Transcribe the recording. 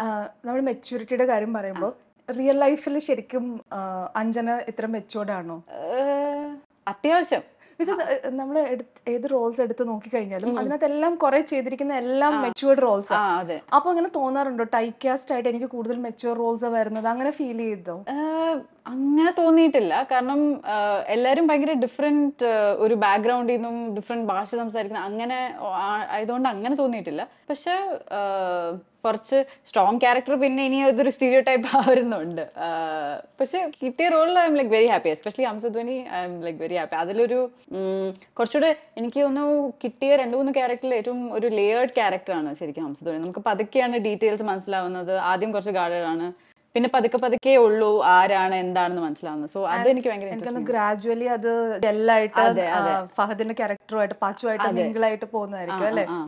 നമ്മൾ മെച്യൂരിറ്റിയുടെ കാര്യം പറയുമ്പോൾ റിയൽ ലൈഫിൽ ശരിക്കും ആ, അഞ്ജന ഇത്ര മെച്ചുവേർഡ് ആണോ ഏഹ്, അത്യാവശ്യം ബിക്കോസ് നമ്മൾ ഏത് റോൾസ് എടുത്ത് നോക്കിക്കഴിഞ്ഞാലും അതിനകത്തെല്ലാം കുറെ ചെയ്തിരിക്കുന്ന എല്ലാം മെച്ചുവേർഡ് റോൾസ് ആ അതെ അപ്പൊ അങ്ങനെ തോന്നാറുണ്ടോ ടൈപ്പ് കാസ്റ്റ് ആയിട്ട് എനിക്ക് കൂടുതൽ മെച്ചുവർ റോൾസ് വരുന്നത് അങ്ങനെ ഫീൽ ചെയ്തോ ഏഹ്, അങ്ങനെ തോന്നിയിട്ടില്ല കാരണം ഏഹ്, എല്ലാവരും ഭയങ്കര ഡിഫറെന്റ് ഒരു ബാക്ക്ഗ്രൗണ്ടിൽ നിന്നും ഡിഫറെന്റ് ഭാഷ സംസാരിക്കുന്ന അങ്ങനെ ആ- ആയതുകൊണ്ട് അങ്ങനെ തോന്നിയിട്ടില്ല പക്ഷെ ഏഹ്, കുറച്ച് സ്ട്രോങ് ക്യാരക്ടർ പിന്നെ ഇനി ഇതൊരു സ്റ്റീരിയോ ടൈപ്പ് ആവുന്നുണ്ട് ഏഹ്, പക്ഷെ കിട്ടിയ റോളിൽ I'm like very happy especially Hamsadhwani I'm like very happy അതിലൊരു ഉം, കുറച്ചുകൂടെ എനിക്ക് തോന്നുന്നു കിട്ടിയ രണ്ട് മൂന്ന് ക്യാരക്ടറിൽ ഏറ്റവും ഒരു ലേയേർഡ് ക്യാരക്ടറാണ് ശരിക്കും ഹംസധ്വനി നമുക്ക് പതുക്കെയാണ് ഡീറ്റെയിൽസ് മനസ്സിലാവുന്നത് ആദ്യം കുറച്ച് ഗാർഡാണ് പിന്നെ പതുക്കെ പതുക്കെ ഉള്ളൂ ആരാണ് എന്താണെന്ന് മനസ്സിലാവുന്നത് സോ അത് എനിക്ക് ഭയങ്കര എനിക്കൊന്ന് interesting. ഗ്രാജുവലി അത് എല്ലായിട്ട് അതെ, അതെ. ഫഹദിന്റെ ക്യാരക്ടറുമായിട്ട് പാച്ചുമായിട്ട് മിങ്കിളായിട്ട് പോകുന്നതായിരിക്കും അല്ലെ ആ, ആ.